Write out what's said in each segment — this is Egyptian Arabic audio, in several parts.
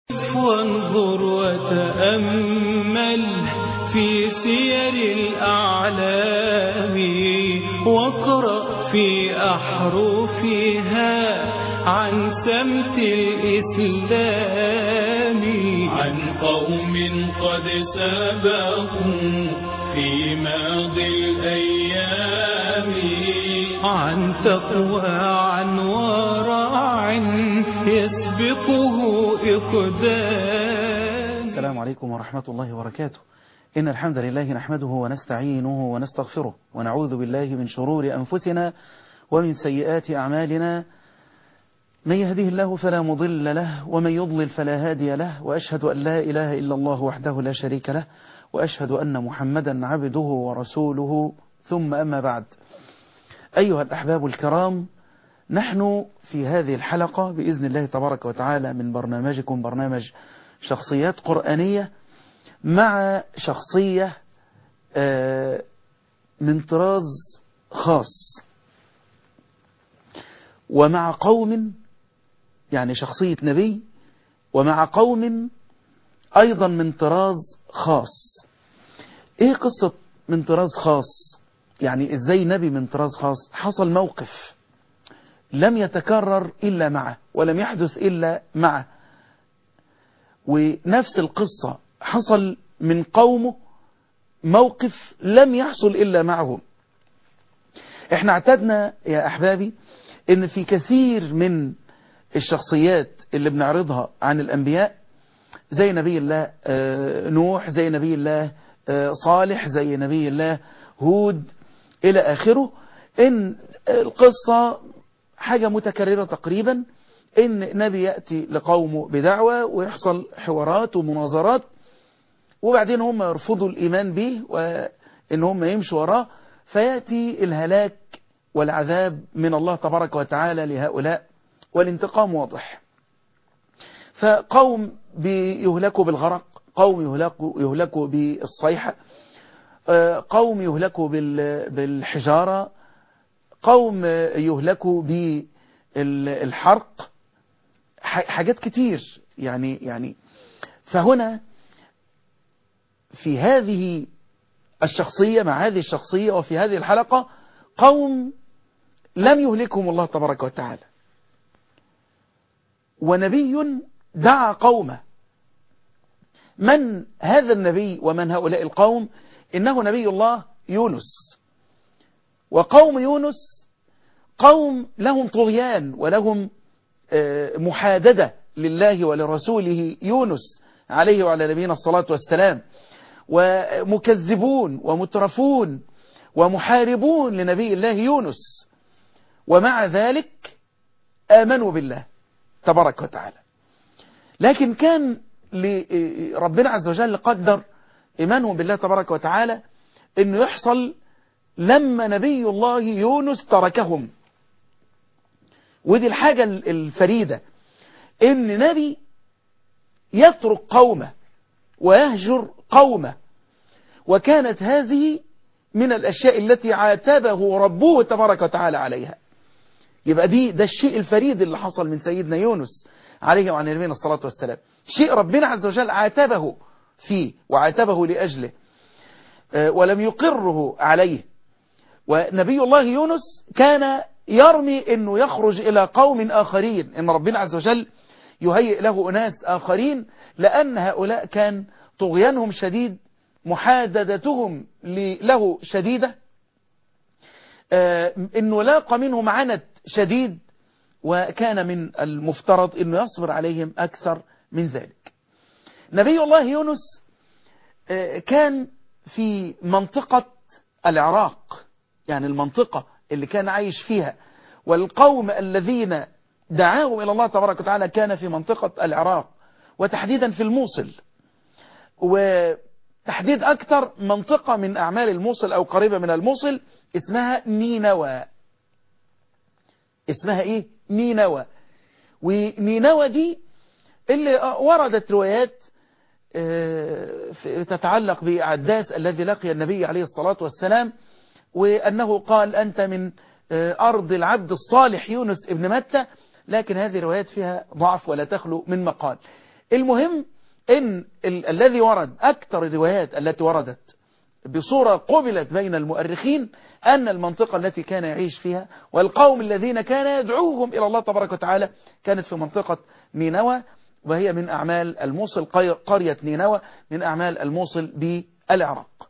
وانظر وتأمل في سير الأعلام واقرأ في أحرفها عن سمت الإسلام عن قوم قد سبقوا في ماضي الأيام عن تقوى عن ورع يسبقه إقدام السلام عليكم ورحمة الله وبركاته إن الحمد لله نحمده ونستعينه ونستغفره ونعوذ بالله من شرور أنفسنا ومن سيئات أعمالنا من يهده الله فلا مضل له ومن يضلل فلا هادي له وأشهد أن لا إله إلا الله وحده لا شريك له وأشهد أن محمدا عبده ورسوله ثم أما بعد أيها الأحباب الكرام نحن في هذه الحلقة بإذن الله تبارك وتعالى من برنامجكم برنامج شخصيات قرآنية مع شخصية من طراز خاص ومع قوم يعني شخصية نبي ومع قوم أيضا من طراز خاص إيه قصة من طراز خاص يعني إزاي نبي من طراز خاص حصل موقف لم يتكرر إلا معه ولم يحدث إلا معه ونفس القصة حصل من قومه موقف لم يحصل إلا معهم احنا اعتدنا يا أحبابي ان في كثير من الشخصيات اللي بنعرضها عن الأنبياء زي نبي الله نوح زي نبي الله صالح زي نبي الله هود إلى آخره إن القصة حاجة متكررة تقريبا إن نبي يأتي لقومه بدعوة ويحصل حوارات ومناظرات وبعدين هم يرفضوا الإيمان به وإن هم يمشوا وراه فيأتي الهلاك والعذاب من الله تبارك وتعالى لهؤلاء والانتقام واضح فقوم بيهلكوا بالغرق قوم يهلكوا, يهلكوا بالصيحة قوم يهلكوا بالحجارة قوم يهلكوا بالحرق حاجات كتير يعني يعني فهنا في هذه الشخصية مع هذه الشخصية وفي هذه الحلقة قوم لم يهلكهم الله تبارك وتعالى ونبي دعا قومه من هذا النبي ومن هؤلاء القوم إنه نبي الله يونس وقوم يونس قوم لهم طغيان ولهم محاددة لله ولرسوله يونس عليه وعلى نبينا الصلاة والسلام ومكذبون ومترفون ومحاربون لنبي الله يونس ومع ذلك آمنوا بالله تبارك وتعالى لكن كان ربنا عز وجل قدر إيمانهم بالله تبارك وتعالى أنه يحصل لما نبي الله يونس تركهم ودي الحاجة الفريدة ان نبي يترك قومه ويهجر قومه وكانت هذه من الأشياء التي عاتبه ربه تبارك وتعالى عليها يبقى دي ده الشيء الفريد اللي حصل من سيدنا يونس عليه وعن نبينا الصلاة والسلام شيء ربنا عز وجل عاتبه فيه وعاتبه لأجله ولم يقره عليه ونبي الله يونس كان يرمي انه يخرج الى قوم اخرين ان ربنا عز وجل يهيئ له اناس اخرين لان هؤلاء كان طغيانهم شديد محاددتهم له شديدة انه لاقى منهم عنت شديد وكان من المفترض انه يصبر عليهم اكثر من ذلك نبي الله يونس كان في منطقة العراق يعني المنطقة اللي كان عايش فيها والقوم الذين دعاهم إلى الله تبارك وتعالى كان في منطقة العراق وتحديدا في الموصل وتحديد أكثر منطقة من أعمال الموصل أو قريبة من الموصل اسمها نينوى اسمها إيه؟ نينوى ونينوى دي اللي وردت روايات تتعلق بعداس الذي لقي النبي عليه الصلاة والسلام وأنه قال أنت من أرض العبد الصالح يونس ابن متى لكن هذه الروايات فيها ضعف ولا تخلو من مقال المهم ان ال الذي ورد اكثر الروايات التي وردت بصورة قبلت بين المؤرخين أن المنطقة التي كان يعيش فيها والقوم الذين كان يدعوهم إلى الله تبارك وتعالى كانت في منطقة نينوى وهي من أعمال الموصل قرية نينوى من أعمال الموصل بالعراق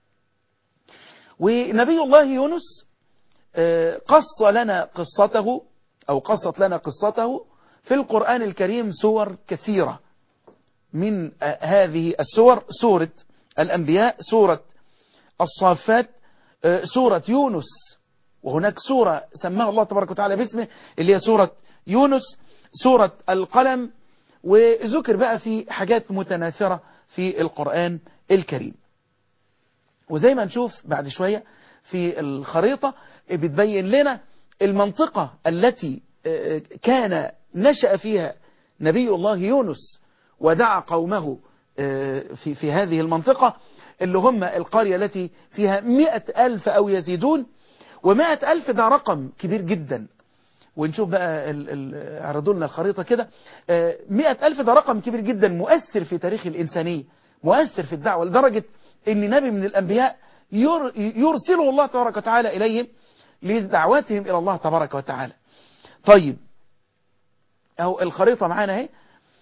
ونبي الله يونس قص لنا قصته أو قصت لنا قصته في القرآن الكريم سور كثيرة من هذه السور سورة الأنبياء سورة الصافات سورة يونس وهناك سورة سماها الله تبارك وتعالى باسمه اللي هي سورة يونس سورة القلم وذكر بقى في حاجات متناثرة في القرآن الكريم وزي ما نشوف بعد شوية في الخريطة بتبين لنا المنطقة التي كان نشأ فيها نبي الله يونس ودعا قومه في, في هذه المنطقة اللي هم القرية التي فيها مئة ألف أو يزيدون ومئة ألف ده رقم كبير جدا ونشوف بقى عرضوا لنا الخريطة كده مئة ألف ده رقم كبير جدا مؤثر في تاريخ الإنسانية مؤثر في الدعوة لدرجة أن نبي من الأنبياء يرسله الله تبارك وتعالى إليهم لدعوتهم إلى الله تبارك وتعالى طيب أهو الخريطة معانا اهي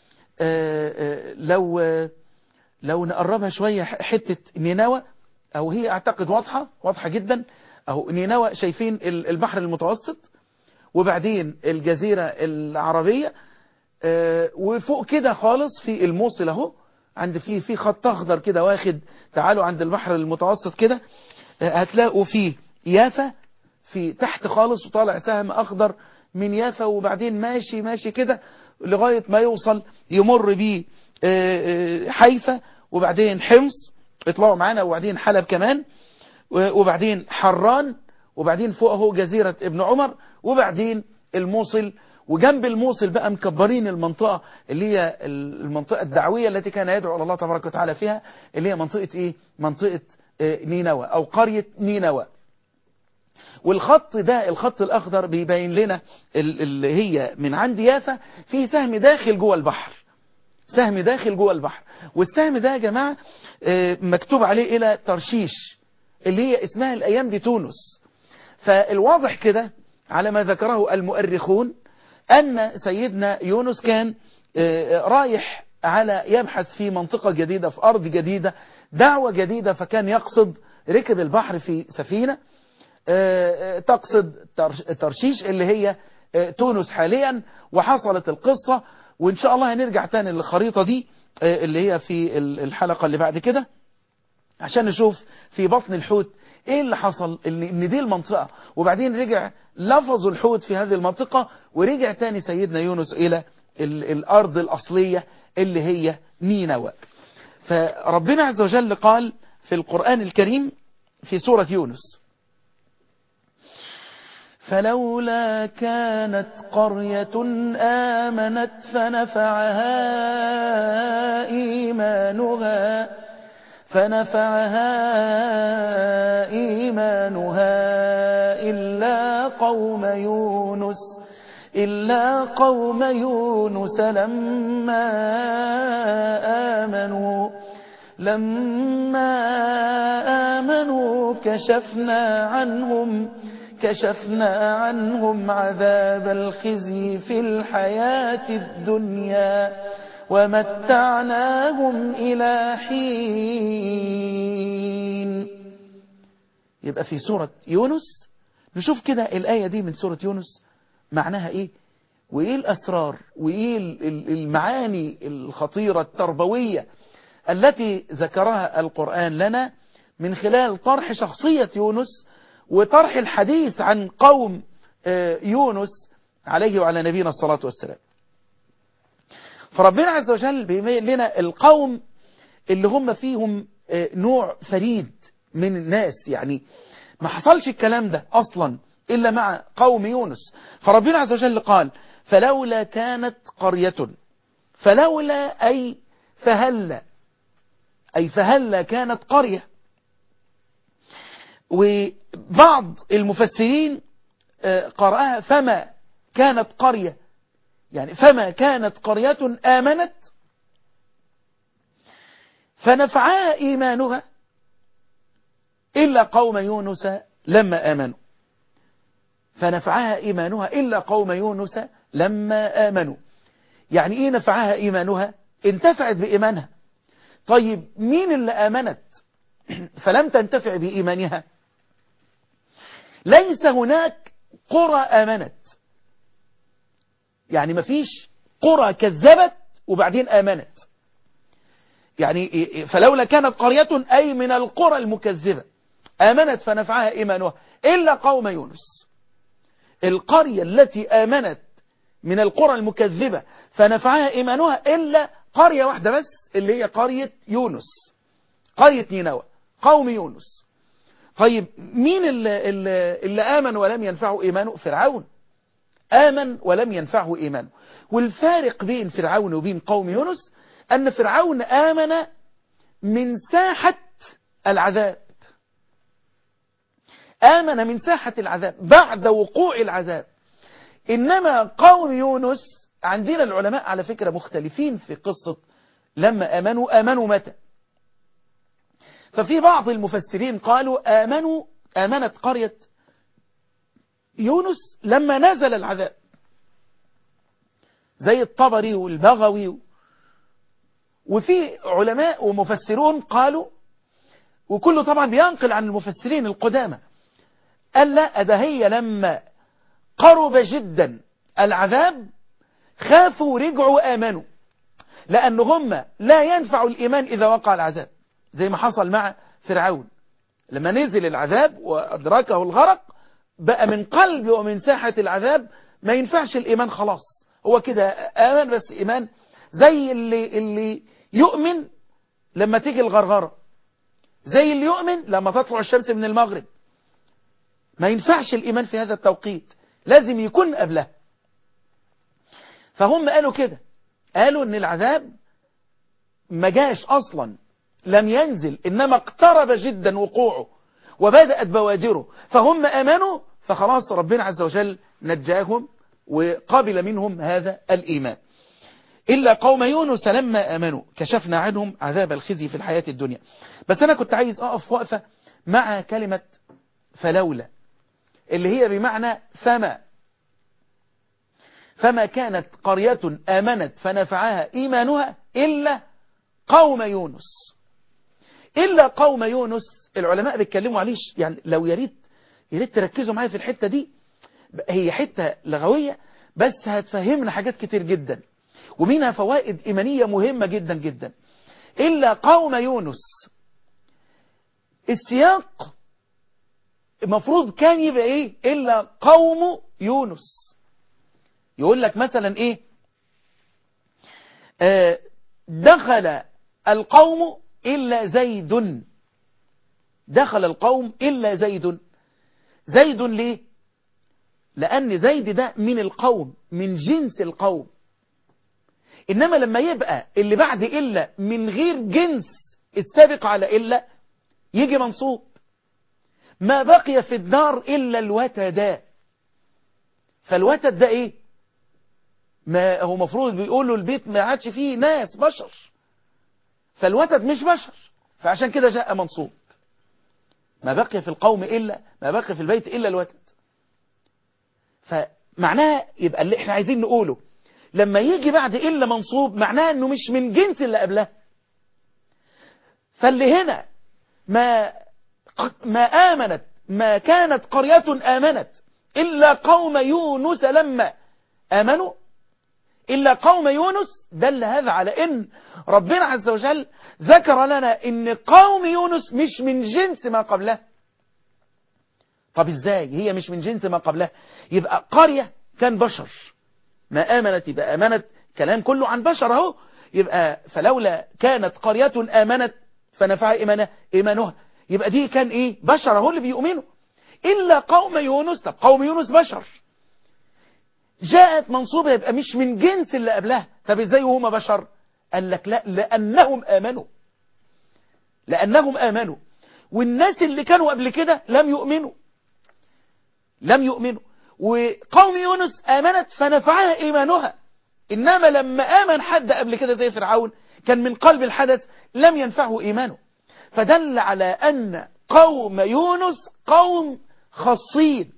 لو لو نقربها شوية حتة نينوى أو هي أعتقد واضحة واضحة جدا أهو نينوى شايفين البحر المتوسط وبعدين الجزيرة العربية وفوق كده خالص في الموصل اهو عند في في خط اخضر كده واخد تعالوا عند البحر المتوسط كده هتلاقوا فيه يافا في تحت خالص وطالع سهم اخضر من يافا وبعدين ماشي ماشي كده لغاية ما يوصل يمر بيه حيفا وبعدين حمص اطلعوا معانا وبعدين حلب كمان وبعدين حران وبعدين فوقه جزيرة ابن عمر وبعدين الموصل وجنب الموصل بقى مكبرين المنطقة اللي هي المنطقة الدعوية التي كان يدعو الله تبارك وتعالى فيها اللي هي منطقة ايه منطقة نينوى او قرية نينوى والخط ده الخط الاخضر بيبين لنا اللي هي من عند يافا في سهم داخل جوه البحر سهم داخل جوه البحر والسهم ده يا جماعة مكتوب عليه الى ترشيش اللي هي اسمها الايام دي تونس فالواضح كده على ما ذكره المؤرخون أن سيدنا يونس كان رايح على يبحث في منطقة جديدة في أرض جديدة دعوة جديدة فكان يقصد ركب البحر في سفينة تقصد ترشيش اللي هي تونس حاليا وحصلت القصة وإن شاء الله هنرجع تاني للخريطة دي اللي هي في الحلقة اللي بعد كده عشان نشوف في بطن الحوت ايه اللي حصل ان دي المنطقة وبعدين رجع لفظوا الحوت في هذه المنطقة ورجع تاني سيدنا يونس الى الارض الاصلية اللي هي نينوى فربنا عز وجل قال في القرآن الكريم في سورة يونس فلولا كانت قرية آمنت فنفعها إيمانها فنفعها إيمانها إلا قوم يونس إلا قوم يونس لما آمنوا لما آمنوا كشفنا عنهم كشفنا عنهم عذاب الخزي في الحياة الدنيا ومتعناهم إلى حين يبقى في سورة يونس نشوف كده الآية دي من سورة يونس معناها إيه وإيه الأسرار وإيه المعاني الخطيرة التربوية التي ذكرها القرآن لنا من خلال طرح شخصية يونس وطرح الحديث عن قوم يونس عليه وعلى نبينا الصلاة والسلام فربنا عز وجل بيبين لنا القوم اللي هم فيهم نوع فريد من الناس يعني ما حصلش الكلام ده أصلا إلا مع قوم يونس فربنا عز وجل قال فلولا كانت قرية فلولا أي فهلا أي فهلا كانت قرية وبعض المفسرين قرأها فما كانت قرية يعني فما كانت قرية آمنت فنفعها إيمانها إلا قوم يونس لما آمنوا فنفعها إيمانها إلا قوم يونس لما آمنوا يعني إيه نفعها إيمانها انتفعت بإيمانها طيب مين اللي آمنت فلم تنتفع بإيمانها ليس هناك قرى آمنت يعني مفيش قرى كذبت وبعدين آمنت يعني فلولا كانت قرية أي من القرى المكذبة آمنت فنفعها إيمانها إلا قوم يونس القرية التي آمنت من القرى المكذبة فنفعها إيمانها إلا قرية واحدة بس اللي هي قرية يونس قرية نينوى قوم يونس طيب مين اللي, اللي, اللي آمن ولم ينفعه إيمانه فرعون آمن ولم ينفعه إيمانه والفارق بين فرعون وبين قوم يونس أن فرعون آمن من ساحة العذاب آمن من ساحة العذاب بعد وقوع العذاب إنما قوم يونس عندنا العلماء على فكرة مختلفين في قصة لما آمنوا آمنوا متى ففي بعض المفسرين قالوا آمنوا آمنت قرية يونس لما نزل العذاب زي الطبري والبغوي وفي علماء ومفسرون قالوا وكله طبعا بينقل عن المفسرين القدامى قال لا ده هي لما قرب جدا العذاب خافوا رجعوا آمنوا لأن هم لا ينفع الإيمان إذا وقع العذاب زي ما حصل مع فرعون لما نزل العذاب وأدركه الغرق بقى من قلب ومن ساحة العذاب ما ينفعش الإيمان خلاص هو كده آمن بس إيمان زي اللي, اللي يؤمن لما تيجي الغرغرة زي اللي يؤمن لما تطلع الشمس من المغرب ما ينفعش الإيمان في هذا التوقيت لازم يكون قبله فهم قالوا كده قالوا ان العذاب ما جاش اصلا لم ينزل انما اقترب جدا وقوعه وبدأت بوادره فهم امنوا فخلاص ربنا عز وجل نجاهم وقبل منهم هذا الايمان إلا قوم يونس لما آمنوا كشفنا عنهم عذاب الخزي في الحياة الدنيا بس أنا كنت عايز أقف وقفة مع كلمة فلولا اللي هي بمعنى فما فما كانت قرية آمنت فنفعها إيمانها إلا قوم يونس إلا قوم يونس العلماء بيتكلموا عليه يعني لو يريد يريد تركزوا معايا في الحتة دي هي حتة لغوية بس هتفهمنا حاجات كتير جدا ومنها فوائد إيمانية مهمة جدا جدا إلا قوم يونس السياق المفروض كان يبقى إيه إلا قوم يونس يقول لك مثلا إيه آه دخل القوم إلا زيد دخل القوم إلا زيد زيد ليه لأن زيد ده من القوم من جنس القوم إنما لما يبقى اللي بعد إلا من غير جنس السابق على إلا يجي منصوب ما بقي في الدار إلا الوتد فالوتد ده إيه ما هو مفروض بيقولوا البيت ما عادش فيه ناس بشر فالوتد مش بشر فعشان كده جاء منصوب ما بقي في القوم إلا ما بقي في البيت إلا الوتد فمعناها يبقى اللي احنا عايزين نقوله لما يجي بعد إلا منصوب معناها أنه مش من جنس اللي قبله فاللي هنا ما ما آمنت ما كانت قرية آمنت إلا قوم يونس لما آمنوا إلا قوم يونس دل هذا على إن ربنا عز وجل ذكر لنا إن قوم يونس مش من جنس ما قبله طب إزاي هي مش من جنس ما قبله يبقى قرية كان بشر ما آمنت يبقى آمنت كلام كله عن بشر اهو يبقى فلولا كانت قرية آمنت فنفع إيمانها إيمانها يبقى دي كان إيه بشر اهو اللي بيؤمنوا إلا قوم يونس طب قوم يونس بشر جاءت منصوبة يبقى مش من جنس اللي قبلها طب إزاي وهم بشر قال لك لا لأنهم آمنوا لأنهم آمنوا والناس اللي كانوا قبل كده لم يؤمنوا لم يؤمنوا وقوم يونس آمنت فنفعها إيمانها إنما لما آمن حد قبل كده زي فرعون كان من قلب الحدث لم ينفعه إيمانه فدل على أن قوم يونس قوم خاصين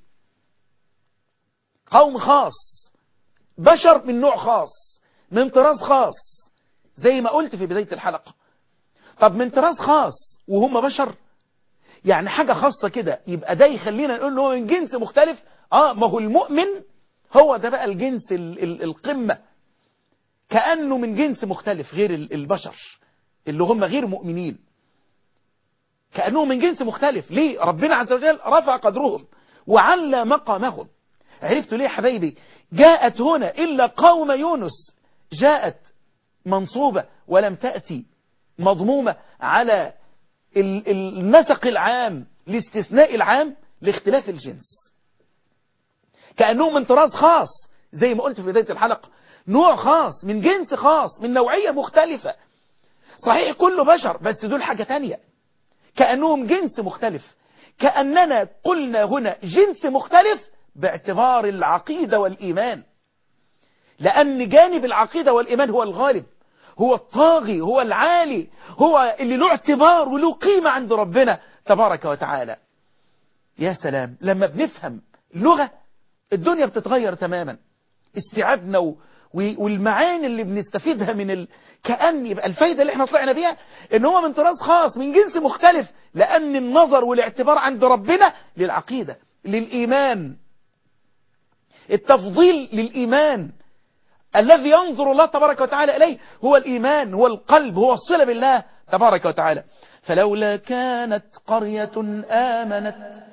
قوم خاص بشر من نوع خاص من طراز خاص زي ما قلت في بداية الحلقة طب من طراز خاص وهم بشر يعني حاجة خاصة كده يبقى ده يخلينا نقول هو من جنس مختلف اه ما هو المؤمن هو ده بقى الجنس ال ال القمة كأنه من جنس مختلف غير البشر اللي هم غير مؤمنين كأنه من جنس مختلف ليه ربنا عز وجل رفع قدرهم وعلى مقامهم عرفتوا ليه حبايبي جاءت هنا إلا قوم يونس جاءت منصوبة ولم تأتي مضمومة على النسق العام لاستثناء العام لاختلاف الجنس كأنه من طراز خاص زي ما قلت في بداية الحلقة نوع خاص من جنس خاص من نوعية مختلفة صحيح كله بشر بس دول حاجة تانية كأنهم جنس مختلف كأننا قلنا هنا جنس مختلف باعتبار العقيدة والإيمان لأن جانب العقيدة والإيمان هو الغالب هو الطاغي هو العالي هو اللي له اعتبار وله قيمة عند ربنا تبارك وتعالى يا سلام لما بنفهم لغة الدنيا بتتغير تماما استيعابنا و... والمعاني اللي بنستفيدها من ال... كأن يبقى الفايدة اللي احنا طلعنا بيها ان هو من طراز خاص من جنس مختلف لأن النظر والاعتبار عند ربنا للعقيدة للإيمان التفضيل للإيمان الذي ينظر الله تبارك وتعالى إليه هو الإيمان هو القلب هو الصلة بالله تبارك وتعالى فلولا كانت قرية آمنت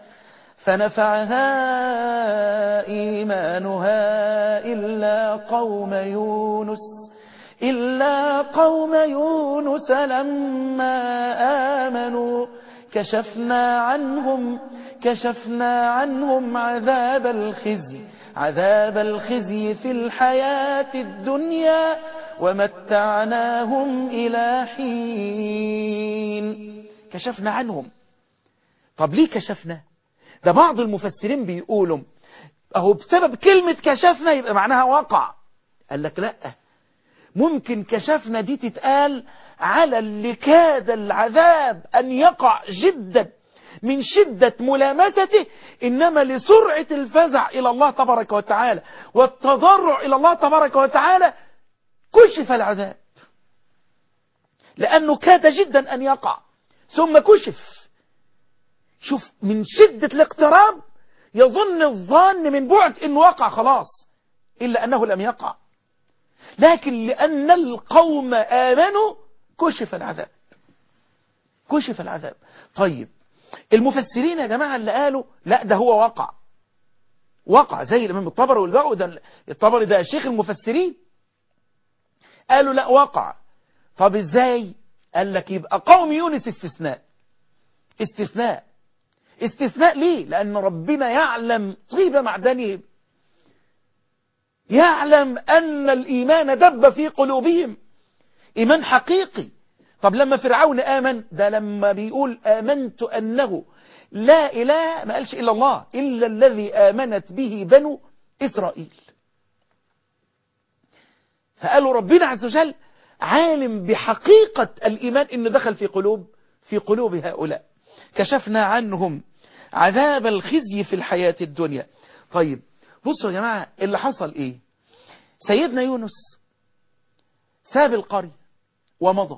فنفعها إيمانها إلا قوم يونس إلا قوم يونس لما آمنوا كشفنا عنهم كشفنا عنهم عذاب الخزي عذاب الخزي في الحياة الدنيا ومتعناهم إلى حين كشفنا عنهم طب ليه كشفنا ده بعض المفسرين بيقولوا اهو بسبب كلمة كشفنا يبقى معناها وقع قال لك لا ممكن كشفنا دي تتقال على اللي كاد العذاب أن يقع جدا من شدة ملامسته إنما لسرعة الفزع إلى الله تبارك وتعالى والتضرع إلى الله تبارك وتعالى كشف العذاب لأنه كاد جدا أن يقع ثم كشف شوف من شدة الاقتراب يظن الظان من بعد انه وقع خلاص الا انه لم يقع لكن لان القوم امنوا كشف العذاب كشف العذاب طيب المفسرين يا جماعة اللي قالوا لا ده هو وقع وقع زي الامام الطبري والباقي ده الطبري ده شيخ المفسرين قالوا لا وقع طب ازاي قال لك يبقى قوم يونس استثناء استثناء استثناء ليه لأن ربنا يعلم طيب معدنهم يعلم أن الإيمان دب في قلوبهم إيمان حقيقي طب لما فرعون آمن ده لما بيقول آمنت أنه لا إله ما قالش إلا الله إلا الذي آمنت به بنو إسرائيل فقالوا ربنا عز وجل عالم بحقيقة الإيمان إنه دخل في قلوب في قلوب هؤلاء كشفنا عنهم عذاب الخزي في الحياة الدنيا طيب بصوا يا جماعة اللي حصل ايه سيدنا يونس ساب القرية ومضى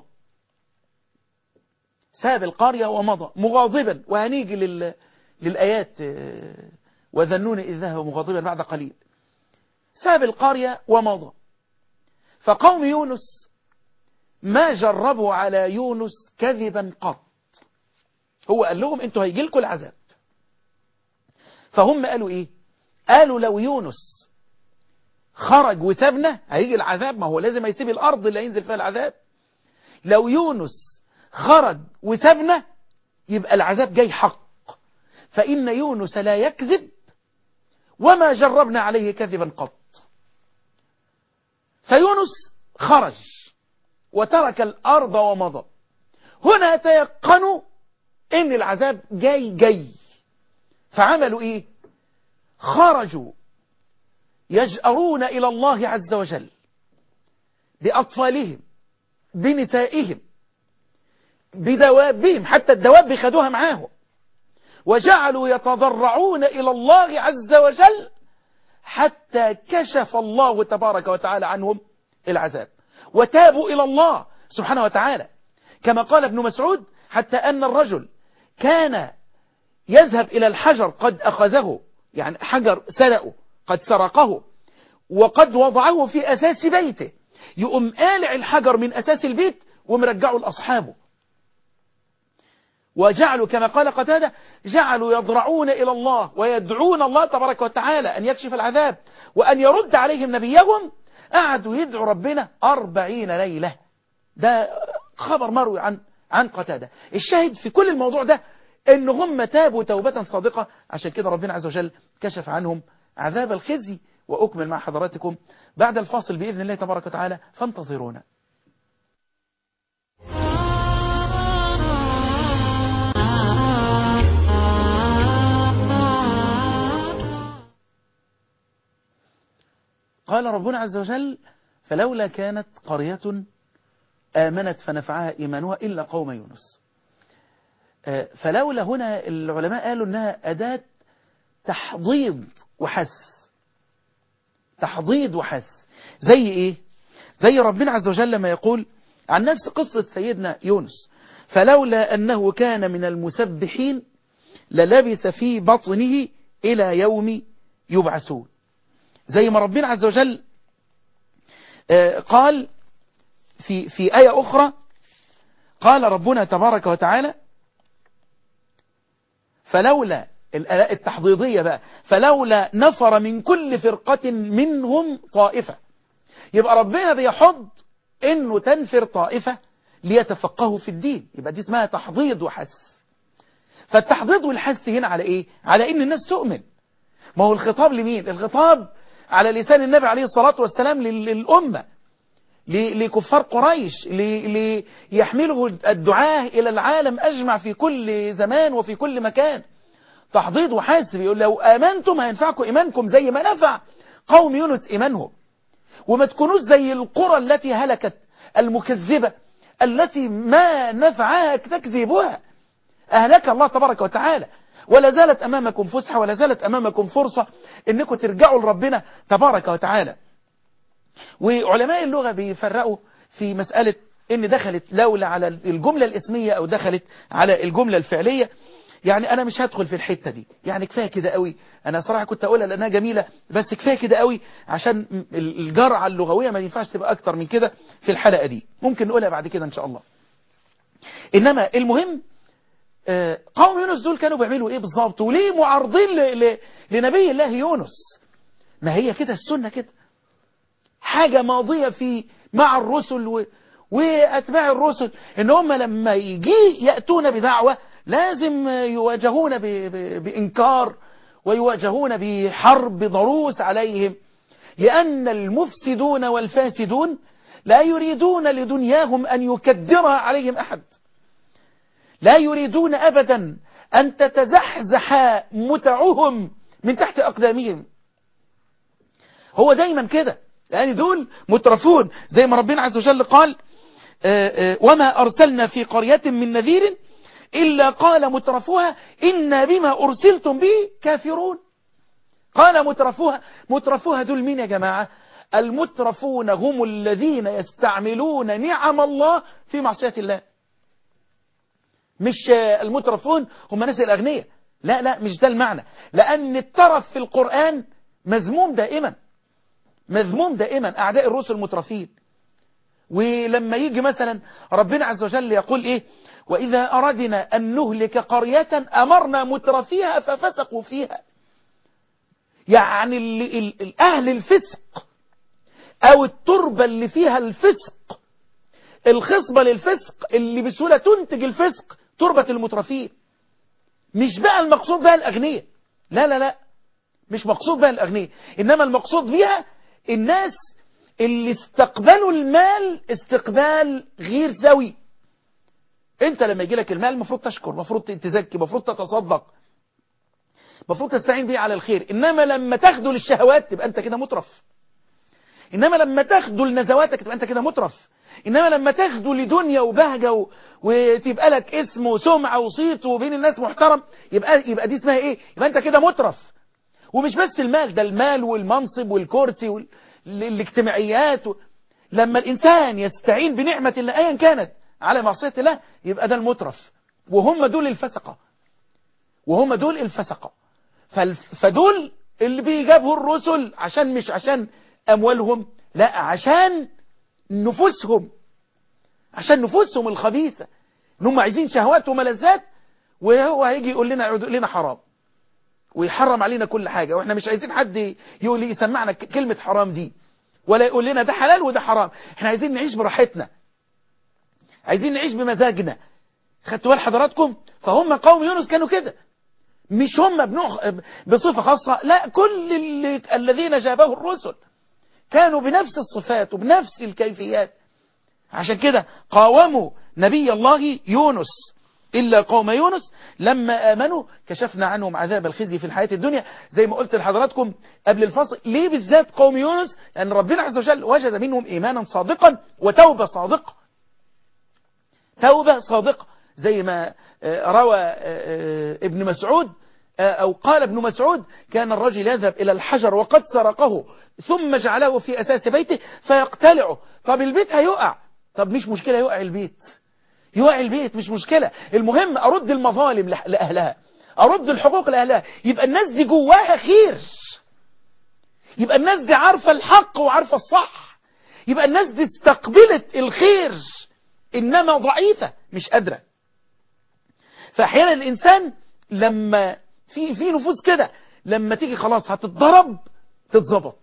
ساب القرية ومضى مغاضبا وهنيجي لل... للآيات وذنون إذ ذهب مغاضبا بعد قليل ساب القرية ومضى فقوم يونس ما جربوا على يونس كذبا قط هو قال لهم انتوا هيجي لكم العذاب فهم قالوا ايه قالوا لو يونس خرج وسابنا هيجي العذاب ما هو لازم يسيب الارض اللي هينزل فيها العذاب لو يونس خرج وسابنا يبقى العذاب جاي حق فإن يونس لا يكذب وما جربنا عليه كذبا قط فيونس خرج وترك الأرض ومضى هنا تيقنوا ان العذاب جاي جاي فعملوا ايه خرجوا يجأرون الى الله عز وجل باطفالهم بنسائهم بدوابهم حتى الدواب خدوها معاهم وجعلوا يتضرعون إلى الله عز وجل حتى كشف الله تبارك وتعالى عنهم العذاب وتابوا إلى الله سبحانه وتعالى كما قال ابن مسعود حتى أن الرجل كان يذهب إلى الحجر قد أخذه يعني حجر سرقه قد سرقه وقد وضعه في أساس بيته يقوم قالع الحجر من أساس البيت ومرجعه لأصحابه وجعلوا كما قال قتادة جعلوا يضرعون إلى الله ويدعون الله تبارك وتعالى أن يكشف العذاب وأن يرد عليهم نبيهم قعدوا يدعوا ربنا أربعين ليلة ده خبر مروي عن عن قتادة الشاهد في كل الموضوع ده ان هم تابوا توبة صادقة عشان كده ربنا عز وجل كشف عنهم عذاب الخزي وأكمل مع حضراتكم بعد الفاصل بإذن الله تبارك وتعالى فانتظرونا قال ربنا عز وجل فلولا كانت قرية آمنت فنفعها إيمانها إلا قوم يونس فلولا هنا العلماء قالوا أنها أداة تحضيض وحث تحضيض وحث زي إيه زي ربنا عز وجل لما يقول عن نفس قصة سيدنا يونس فلولا أنه كان من المسبحين للبث في بطنه إلى يوم يبعثون زي ما ربنا عز وجل قال في في آية أخرى قال ربنا تبارك وتعالى فلولا التحضيضية بقى فلولا نفر من كل فرقة منهم طائفة يبقى ربنا بيحض انه تنفر طائفة ليتفقهوا في الدين يبقى دي اسمها تحضيض وحث فالتحضيض والحث هنا على ايه على ان الناس تؤمن ما هو الخطاب لمين الخطاب على لسان النبي عليه الصلاة والسلام للأمة لكفار قريش ليحمله الدعاة إلى العالم أجمع في كل زمان وفي كل مكان تحضيض وحاسب يقول لو آمنتم هينفعكم إيمانكم زي ما نفع قوم يونس إيمانهم وما تكونوش زي القرى التي هلكت المكذبة التي ما نفعها تكذيبها أهلك الله تبارك وتعالى ولا زالت أمامكم فسحة ولا زالت أمامكم فرصة أنكم ترجعوا لربنا تبارك وتعالى وعلماء اللغة بيفرقوا في مسألة ان دخلت لولا على الجملة الاسمية او دخلت على الجملة الفعلية يعني انا مش هدخل في الحتة دي يعني كفاية كده قوي انا صراحة كنت اقولها لانها جميلة بس كفاية كده قوي عشان الجرعة اللغوية ما ينفعش تبقى اكتر من كده في الحلقة دي ممكن نقولها بعد كده ان شاء الله انما المهم قوم يونس دول كانوا بيعملوا ايه بالظبط وليه معارضين لنبي الله يونس ما هي كده السنة كده حاجة ماضية في مع الرسل و... وأتباع الرسل إن هم لما يجي يأتون بدعوة لازم يواجهون ب... ب... بإنكار ويواجهون بحرب ضروس عليهم لأن المفسدون والفاسدون لا يريدون لدنياهم أن يكدر عليهم أحد لا يريدون أبدا أن تتزحزح متعهم من تحت أقدامهم هو دايما كده يعني دول مترفون زي ما ربنا عز وجل قال آآ آآ وما أرسلنا في قرية من نذير إلا قال مترفوها إنا بما أرسلتم به كافرون قال مترفوها مترفوها دول مين يا جماعة المترفون هم الذين يستعملون نعم الله في معصية الله مش المترفون هم ناس الأغنياء لا لا مش ده المعنى لأن الترف في القرآن مذموم دائما مذموم دائما أعداء الرسل مترفين ولما يجي مثلا ربنا عز وجل يقول إيه وإذا أردنا أن نهلك قرية أمرنا مترفيها ففسقوا فيها يعني اللي ال أهل الفسق أو التربة اللي فيها الفسق الخصبة للفسق اللي بسهولة تنتج الفسق تربة المترفين مش بقى المقصود بها الأغنياء لا لا لا مش مقصود بها الأغنياء إنما المقصود بها الناس اللي استقبلوا المال استقبال غير سوي انت لما يجي لك المال المفروض تشكر المفروض تزكي المفروض تتصدق المفروض تستعين به على الخير انما لما تاخده للشهوات تبقى انت كده مترف إنما لما تاخده لنزواتك تبقى أنت كده مترف إنما لما تاخده لدنيا وبهجة و... وتبقى لك اسم وسمعة وصيت وبين الناس محترم يبقى يبقى دي اسمها إيه يبقى أنت كده مترف ومش بس المال ده المال والمنصب والكرسي والاجتماعيات و... لما الإنسان يستعين بنعمة الله أيا كانت على معصية الله يبقى ده المترف وهم دول الفسقة وهم دول الفسقة فالف... فدول اللي بيجابوا الرسل عشان مش عشان أموالهم لا عشان نفوسهم عشان نفوسهم الخبيثة ان هم عايزين شهوات وملذات وهو هيجي يقول لنا يقول لنا حرام ويحرم علينا كل حاجة واحنا مش عايزين حد يقول لي يسمعنا كلمة حرام دي ولا يقول لنا ده حلال وده حرام احنا عايزين نعيش براحتنا عايزين نعيش بمزاجنا خدتوا بال حضراتكم فهم قوم يونس كانوا كده مش هم بنوع بصفة خاصة لا كل اللي الذين جابه الرسل كانوا بنفس الصفات وبنفس الكيفيات عشان كده قاوموا نبي الله يونس إلا قوم يونس لما آمنوا كشفنا عنهم عذاب الخزي في الحياة الدنيا زي ما قلت لحضراتكم قبل الفصل ليه بالذات قوم يونس لأن ربنا عز وجل وجد منهم إيمانا صادقا وتوبة صادقة توبة صادقة زي ما روى ابن مسعود أو قال ابن مسعود كان الرجل يذهب إلى الحجر وقد سرقه ثم جعله في أساس بيته فيقتلعه طب البيت هيقع طب مش مشكلة يقع البيت يقع البيت مش مشكلة المهم أرد المظالم لأهلها أرد الحقوق لأهلها يبقى الناس دي جواها خير يبقى الناس دي عارفة الحق وعارفة الصح يبقى الناس دي استقبلت الخير إنما ضعيفة مش قادرة فأحيانا الإنسان لما في في نفوس كده لما تيجي خلاص هتتضرب تتظبط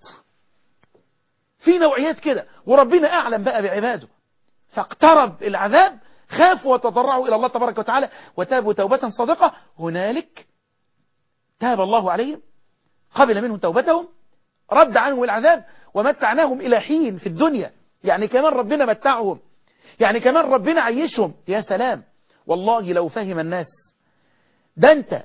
في نوعيات كده وربنا أعلم بقى بعباده فاقترب العذاب خافوا وتضرعوا إلى الله تبارك وتعالى وتابوا توبة صادقة هنالك تاب الله عليهم قبل منهم توبتهم رد عنهم العذاب ومتعناهم إلى حين في الدنيا يعني كمان ربنا متعهم يعني كمان ربنا عيشهم يا سلام والله لو فهم الناس ده أنت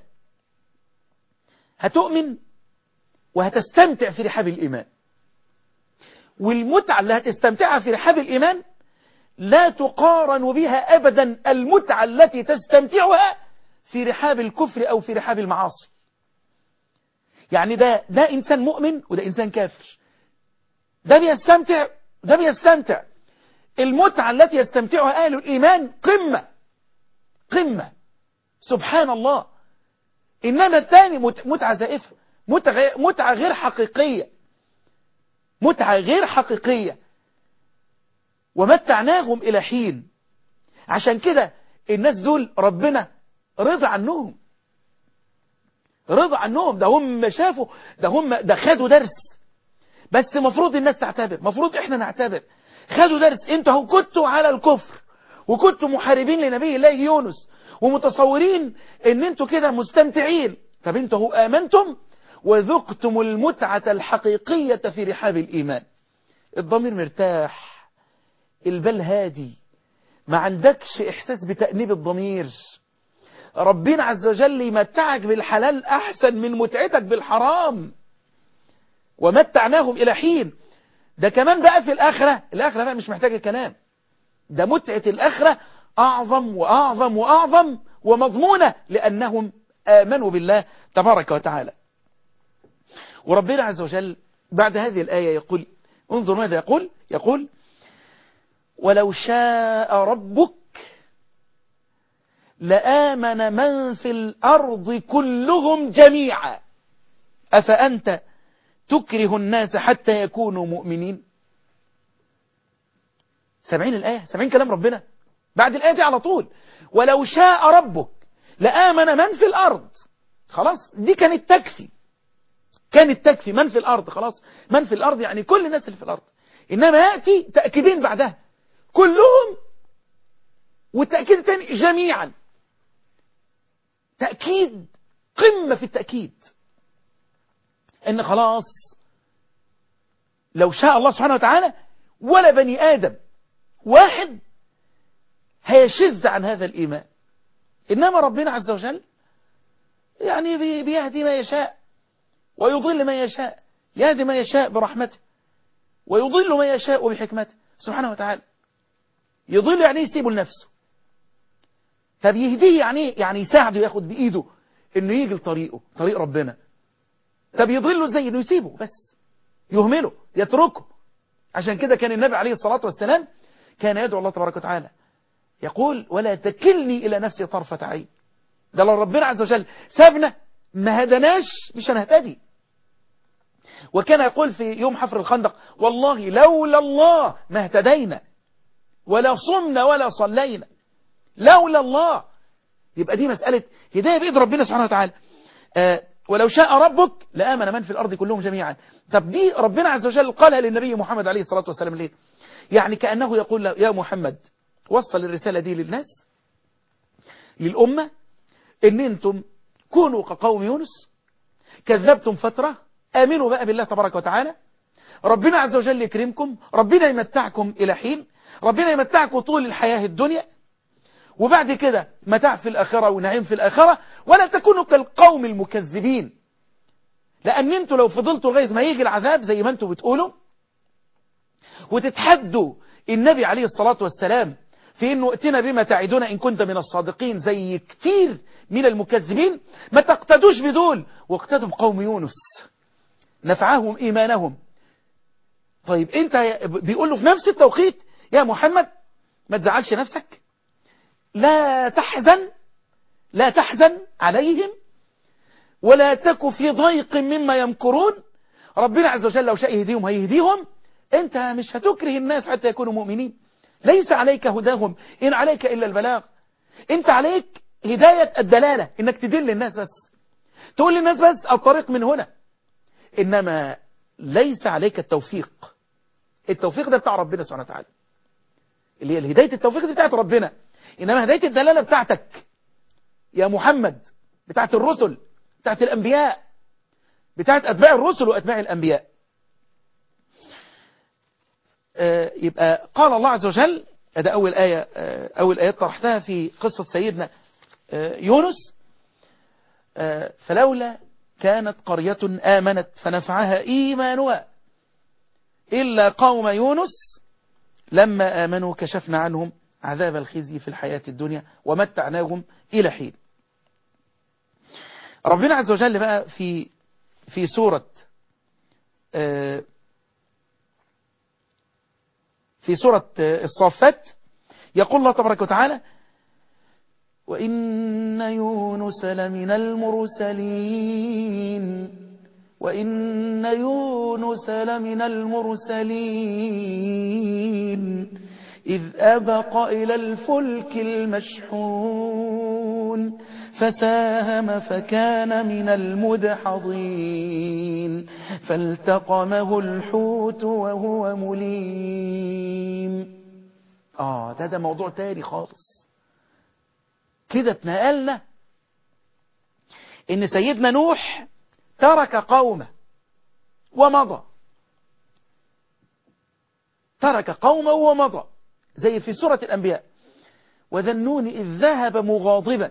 هتؤمن وهتستمتع في رحاب الإيمان والمتعة اللي هتستمتعها في رحاب الإيمان لا تقارن بها أبدا المتعة التي تستمتعها في رحاب الكفر أو في رحاب المعاصي يعني ده ده إنسان مؤمن وده إنسان كافر ده بيستمتع ده بيستمتع المتعة التي يستمتعها أهل الإيمان قمة قمة سبحان الله إنما الثاني متعة زائفة متعة غير حقيقية متعة غير حقيقية ومتعناهم إلى حين عشان كده الناس دول ربنا رضى عنهم رضى عنهم ده هم شافوا ده هم ده خدوا درس بس مفروض الناس تعتبر مفروض احنا نعتبر خدوا درس انتوا هو كنتوا على الكفر وكنتوا محاربين لنبي الله يونس ومتصورين ان انتوا كده مستمتعين طب انتوا هو امنتم وذقتم المتعة الحقيقية في رحاب الإيمان الضمير مرتاح البال هادي ما عندكش إحساس بتأنيب الضمير ربنا عز وجل يمتعك بالحلال أحسن من متعتك بالحرام ومتعناهم إلى حين ده كمان بقى في الآخرة الآخرة بقى مش محتاجة كلام ده متعة الآخرة أعظم وأعظم وأعظم ومضمونة لأنهم آمنوا بالله تبارك وتعالى وربنا عز وجل بعد هذه الآية يقول انظر ماذا يقول يقول ولو شاء ربك لآمن من في الأرض كلهم جميعا أفأنت تكره الناس حتى يكونوا مؤمنين سامعين الآية سامعين كلام ربنا بعد الآية دي على طول ولو شاء ربك لآمن من في الأرض خلاص دي كانت تكفي كانت تكفي من في الأرض خلاص من في الأرض يعني كل الناس اللي في الأرض إنما يأتي تأكيدين بعدها كلهم والتأكيد الثاني جميعا تأكيد قمة في التأكيد إن خلاص لو شاء الله سبحانه وتعالى ولا بني آدم واحد هيشز عن هذا الإيمان إنما ربنا عز وجل يعني بيهدي ما يشاء ويضل ما يشاء يهدي ما يشاء برحمته ويضل من يشاء بحكمته سبحانه وتعالى يضل يعني يسيبه لنفسه طب يهديه يعني يعني يساعده ياخد بإيده انه يجي لطريقه طريق ربنا طب يضله ازاي انه يسيبه بس يهمله يتركه عشان كده كان النبي عليه الصلاة والسلام كان يدعو الله تبارك وتعالى يقول ولا تكلني إلى نفسي طرفة عين ده لو ربنا عز وجل سابنا ما هدناش مش هنهتدي وكان يقول في يوم حفر الخندق والله لولا الله ما اهتدينا ولا صمنا ولا صلينا لولا الله يبقى دي مسألة هداية بإيد ربنا سبحانه وتعالى آه ولو شاء ربك لآمن من في الأرض كلهم جميعا طب دي ربنا عز وجل قالها للنبي محمد عليه الصلاة والسلام ليه يعني كأنه يقول له يا محمد وصل الرسالة دي للناس للأمة إن أنتم كونوا كقوم يونس كذبتم فترة آمنوا بقى بالله تبارك وتعالى ربنا عز وجل يكرمكم ربنا يمتعكم إلى حين ربنا يمتعكم طول الحياة الدنيا وبعد كده متاع في الآخرة ونعيم في الآخرة ولا تكونوا كالقوم المكذبين لأن انتوا لو فضلتوا لغاية ما يجي العذاب زي ما انتوا بتقولوا وتتحدوا النبي عليه الصلاة والسلام في انه ائتنا بما تعدون ان كنت من الصادقين زي كتير من المكذبين ما تقتدوش بدول واقتدوا بقوم يونس نفعهم ايمانهم طيب انت بيقول له في نفس التوقيت يا محمد ما تزعلش نفسك لا تحزن لا تحزن عليهم ولا تك في ضيق مما يمكرون ربنا عز وجل لو شاء يهديهم هيهديهم انت مش هتكره الناس حتى يكونوا مؤمنين ليس عليك هداهم إن عليك إلا البلاغ انت عليك هداية الدلالة انك تدل الناس بس تقول للناس بس الطريق من هنا إنما ليس عليك التوفيق التوفيق ده بتاع ربنا سبحانه وتعالى اللي هي هداية التوفيق دي بتاعت ربنا إنما هداية الدلالة بتاعتك يا محمد بتاعت الرسل بتاعت الأنبياء بتاعت أتباع الرسل وأتباع الأنبياء آه يبقى قال الله عز وجل هذا أول آية آه أول آيات طرحتها في قصة سيدنا آه يونس فلولا كانت قرية آمنت فنفعها إيمانها إلا قوم يونس لما آمنوا كشفنا عنهم عذاب الخزي في الحياة الدنيا ومتعناهم إلى حين ربنا عز وجل بقى في في سورة في سورة الصافات يقول الله تبارك وتعالى وإن يونس لمن المرسلين وإن يونس لمن المرسلين إذ أبق إلى الفلك المشحون فساهم فكان من المدحضين فالتقمه الحوت وهو مليم آه ده ده موضوع تاني خالص كده اتنقلنا ان سيدنا نوح ترك قومه ومضى ترك قومه ومضى زي في سورة الأنبياء وذنون إذ ذهب مغاضبا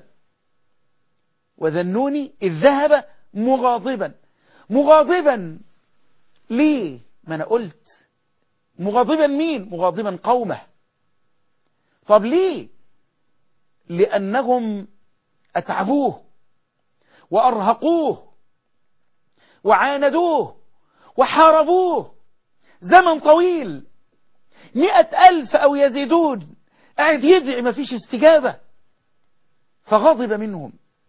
وذنون إذ ذهب مغاضبا مغاضبا ليه ما أنا قلت مغاضبا مين مغاضبا قومه طب ليه لأنهم أتعبوه وأرهقوه وعاندوه وحاربوه زمن طويل مئة ألف أو يزيدون قاعد يدعي ما فيش استجابة فغضب منهم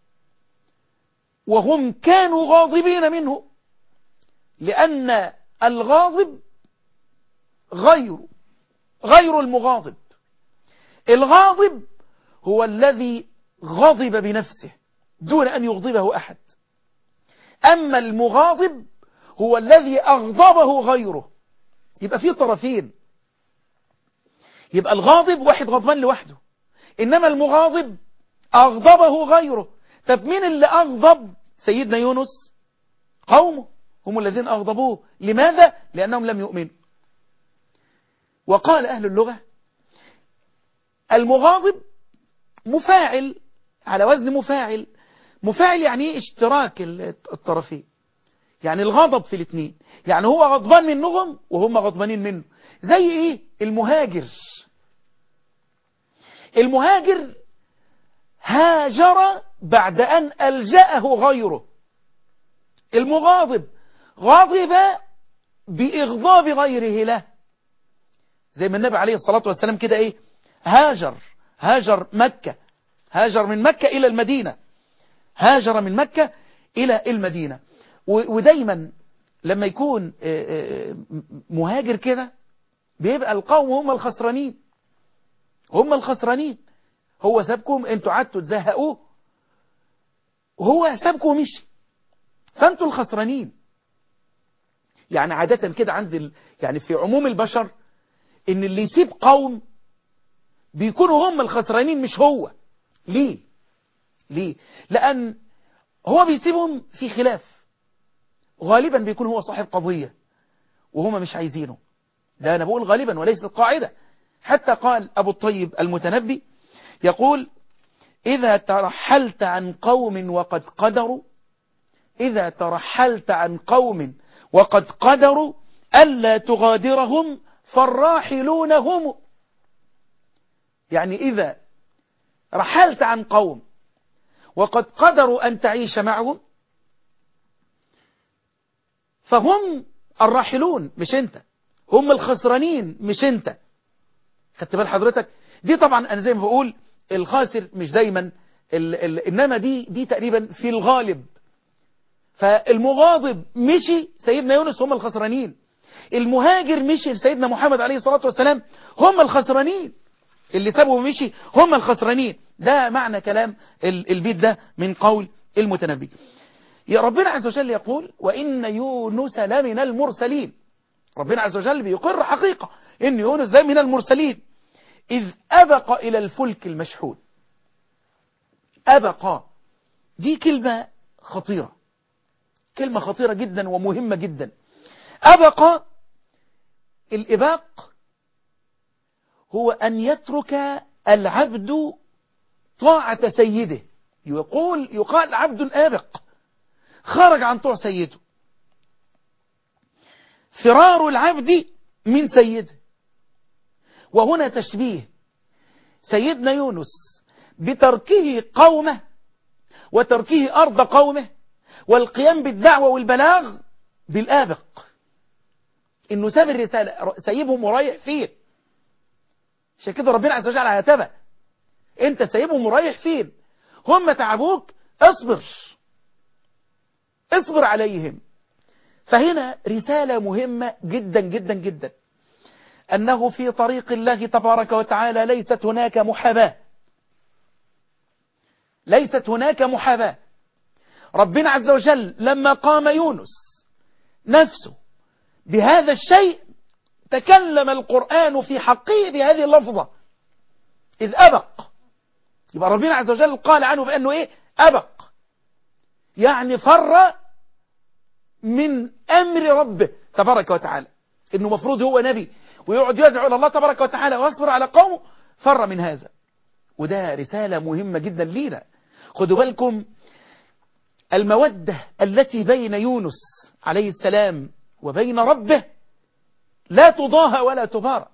وهم كانوا غاضبين منه لأن الغاضب غير غير المغاضب الغاضب هو الذي غضب بنفسه دون أن يغضبه أحد أما المغاضب هو الذي أغضبه غيره يبقى فيه طرفين يبقى الغاضب واحد غضبان لوحده إنما المغاضب أغضبه غيره طب مين اللي أغضب سيدنا يونس قومه هم الذين أغضبوه لماذا؟ لأنهم لم يؤمنوا وقال أهل اللغة المغاضب مفاعل على وزن مفاعل مفاعل يعني اشتراك الطرفين يعني الغضب في الاثنين يعني هو غضبان منهم وهم غضبانين منه زي ايه المهاجر المهاجر هاجر بعد أن ألجأه غيره المغاضب غضب بإغضاب غيره له زي ما النبي عليه الصلاة والسلام كده ايه هاجر هاجر مكة هاجر من مكة إلى المدينة هاجر من مكة إلى المدينة ودايما لما يكون مهاجر كده بيبقى القوم هم الخسرانين هم الخسرانين هو سابكم انتوا قعدتوا تزهقوه وهو سابكم ومشي فانتوا الخسرانين يعني عادة كده عند ال... يعني في عموم البشر ان اللي يسيب قوم بيكونوا هم الخسرانين مش هو ليه ليه لان هو بيسيبهم في خلاف غالبا بيكون هو صاحب قضية وهم مش عايزينه ده أنا بقول غالبا وليس القاعدة حتى قال أبو الطيب المتنبي يقول إذا ترحلت عن قوم وقد قدروا إذا ترحلت عن قوم وقد قدروا ألا تغادرهم فالراحلون هم يعني إذا رحلت عن قوم وقد قدروا أن تعيش معهم فهم الراحلون مش انت هم الخسرانين مش انت خدت بال حضرتك دي طبعا انا زي ما بقول الخاسر مش دايما ال ال انما دي دي تقريبا في الغالب فالمغاضب مشي سيدنا يونس هم الخسرانين المهاجر مشي لسيدنا محمد عليه الصلاة والسلام هم الخسرانين اللي سابه ومشي هم الخسرانين ده معنى كلام البيت ده من قول المتنبي يا ربنا عز وجل يقول وإن يونس لمن المرسلين ربنا عز وجل بيقر حقيقة إن يونس ده من المرسلين إذ أبق إلى الفلك المشحون أبق دي كلمة خطيرة كلمة خطيرة جدا ومهمة جدا أبق الإباق هو أن يترك العبد طاعة سيده يقول يقال عبد آبق خرج عن طوع سيده فرار العبد من سيده وهنا تشبيه سيدنا يونس بتركه قومه وتركه أرض قومه والقيام بالدعوة والبلاغ بالآبق إنه ساب الرسالة سيبهم ورايح فين عشان كده ربنا عز وجل هيتبع انت سايبهم ورايح فين هم تعبوك اصبر اصبر عليهم فهنا رسالة مهمة جدا جدا جدا أنه في طريق الله تبارك وتعالى ليست هناك محاباة ليست هناك محاباة ربنا عز وجل لما قام يونس نفسه بهذا الشيء تكلم القرآن في حقه بهذه اللفظة إذ أبق يبقى ربنا عز وجل قال عنه بأنه إيه أبق يعني فر من أمر ربه تبارك وتعالى إنه مفروض هو نبي ويقعد يدعو إلى الله تبارك وتعالى ويصبر على قومه فر من هذا وده رسالة مهمة جدا لينا خدوا بالكم المودة التي بين يونس عليه السلام وبين ربه لا تضاهى ولا تبارى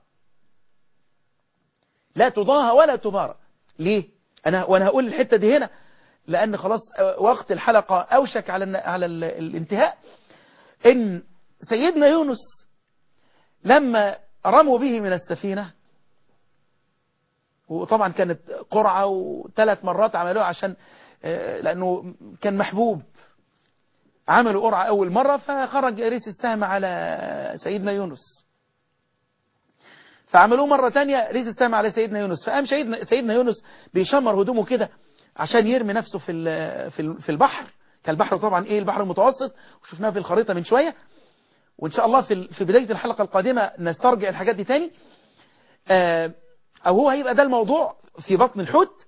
لا تضاهى ولا تبارى ليه أنا وأنا هقول الحتة دي هنا لأن خلاص وقت الحلقة أوشك على على الانتهاء إن سيدنا يونس لما رموا به من السفينة وطبعا كانت قرعة وثلاث مرات عملوها عشان لأنه كان محبوب عملوا قرعة أول مرة فخرج ريس السهم على سيدنا يونس فعملوه مرة تانية ريس السهم على سيدنا يونس فقام سيدنا, سيدنا يونس بيشمر هدومه كده عشان يرمي نفسه في في البحر كان البحر طبعا ايه البحر المتوسط وشفناها في الخريطة من شوية وان شاء الله في في بداية الحلقة القادمة نسترجع الحاجات دي تاني او هو هيبقى ده الموضوع في بطن الحوت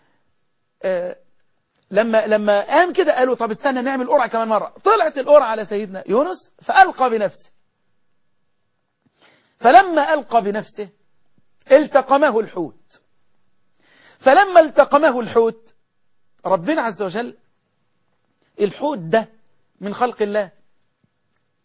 لما لما قام كده قالوا طب استنى نعمل قرعة كمان مرة طلعت القرعة على سيدنا يونس فألقى بنفسه فلما ألقى بنفسه التقمه الحوت فلما التقمه الحوت ربنا عز وجل الحوت ده من خلق الله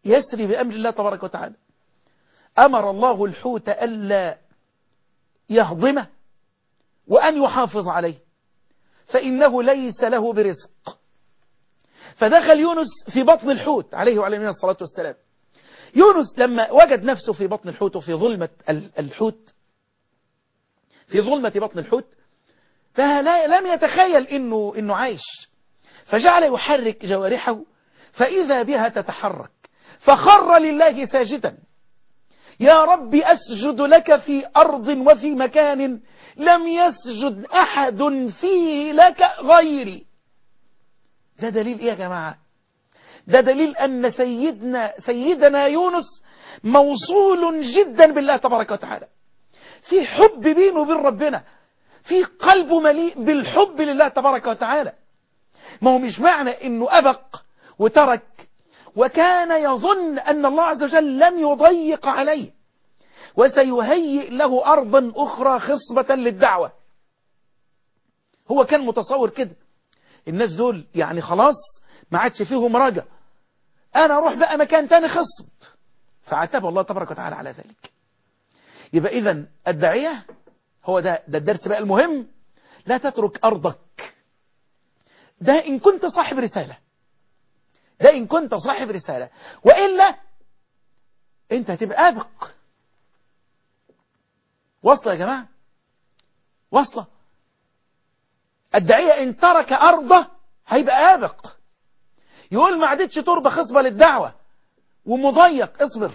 يسري بأمر الله تبارك وتعالى أمر الله الحوت ألا يهضمه وأن يحافظ عليه فإنه ليس له برزق فدخل يونس في بطن الحوت عليه وعلى نبينا الصلاة والسلام يونس لما وجد نفسه في بطن الحوت وفي ظلمة الحوت في ظلمة بطن الحوت فلم يتخيل إنه, إنه عايش فجعل يحرك جوارحه فإذا بها تتحرك فخر لله ساجدا يا رب أسجد لك في أرض وفي مكان لم يسجد أحد فيه لك غيري ده دليل إيه يا جماعة ده دليل أن سيدنا, سيدنا يونس موصول جدا بالله تبارك وتعالى في حب بينه وبين ربنا في قلبه مليء بالحب لله تبارك وتعالى ما هو مش معنى انه أبق وترك وكان يظن أن الله عز وجل لن يضيق عليه وسيهيئ له أرضا أخرى خصبة للدعوة هو كان متصور كده الناس دول يعني خلاص ما عادش فيهم رجا أنا أروح بقى مكان تاني خصب فعتاب الله تبارك وتعالى على ذلك يبقى إذا الداعية هو ده, ده الدرس بقى المهم لا تترك أرضك ده إن كنت صاحب رسالة ده إن كنت صاحب رسالة وإلا أنت هتبقى آبق واصلة يا جماعة واصلة الداعية إن ترك أرضه هيبقى آبق يقول ما عادتش تربة خصبة للدعوة ومضيق اصبر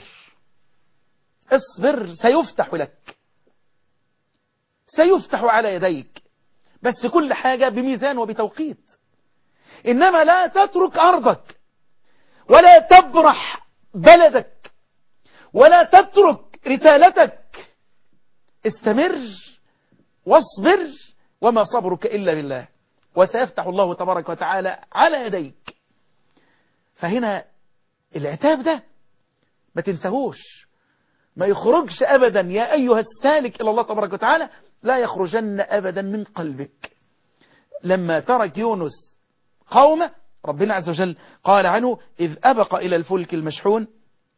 اصبر سيفتح لك سيفتح على يديك بس كل حاجة بميزان وبتوقيت إنما لا تترك أرضك ولا تبرح بلدك ولا تترك رسالتك استمر واصبر وما صبرك إلا بالله وسيفتح الله تبارك وتعالى على يديك فهنا العتاب ده ما تنسهوش ما يخرجش أبدا يا أيها السالك إلى الله تبارك وتعالى لا يخرجن أبدا من قلبك لما ترك يونس قومه ربنا عز وجل قال عنه إذ أبق إلى الفلك المشحون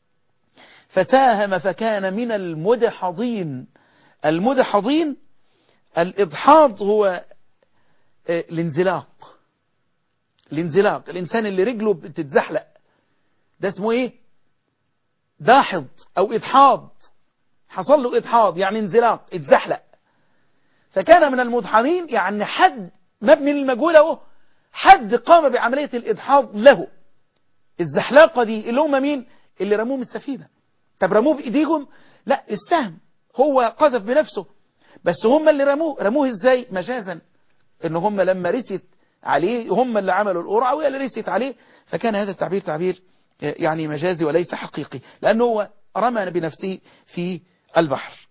فساهم فكان من المدحضين المدحضين الإضحاض هو الانزلاق الانزلاق الإنسان اللي رجله بتتزحلق ده اسمه ايه داحض او اضحاض حصل له اضحاض يعني انزلاق اتزحلق فكان من المدحضين يعني حد مبني للمجهول اهو حد قام بعملية الإضحاض له الزحلاقة دي اللي هم مين اللي رموه من السفينة طب رموه بإيديهم لا استهم هو قذف بنفسه بس هم اللي رموه رموه ازاي مجازا ان هم لما رست عليه هم اللي عملوا القرعة وهي اللي رست عليه فكان هذا التعبير تعبير يعني مجازي وليس حقيقي لأنه هو رمى بنفسه في البحر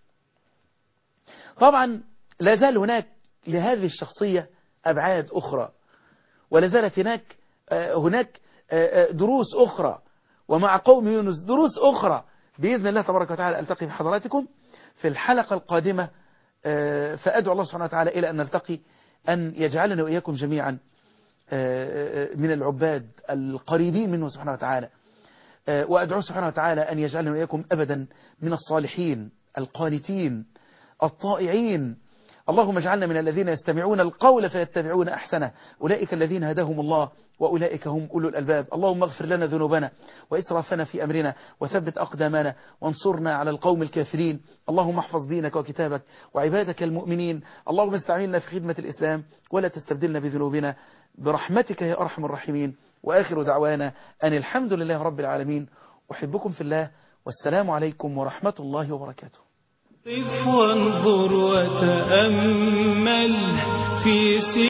طبعا لا زال هناك لهذه الشخصية أبعاد أخرى ولا زالت هناك هناك دروس أخرى ومع قوم يونس دروس أخرى بإذن الله تبارك وتعالى ألتقي بحضراتكم في الحلقة القادمة فأدعو الله سبحانه وتعالى إلى أن نلتقي أن يجعلنا وإياكم جميعا من العباد القريبين منه سبحانه وتعالى وأدعو سبحانه وتعالى أن يجعلنا وإياكم أبدا من الصالحين القانتين الطائعين اللهم اجعلنا من الذين يستمعون القول فيتبعون أحسنه أولئك الذين هداهم الله وأولئك هم أولو الألباب اللهم اغفر لنا ذنوبنا وإسرافنا في أمرنا وثبت أقدامنا وانصرنا على القوم الكافرين اللهم احفظ دينك وكتابك وعبادك المؤمنين اللهم استعملنا في خدمة الإسلام ولا تستبدلنا بذنوبنا برحمتك يا أرحم الراحمين وآخر دعوانا أن الحمد لله رب العالمين أحبكم في الله والسلام عليكم ورحمة الله وبركاته قف وانظر وتأمل في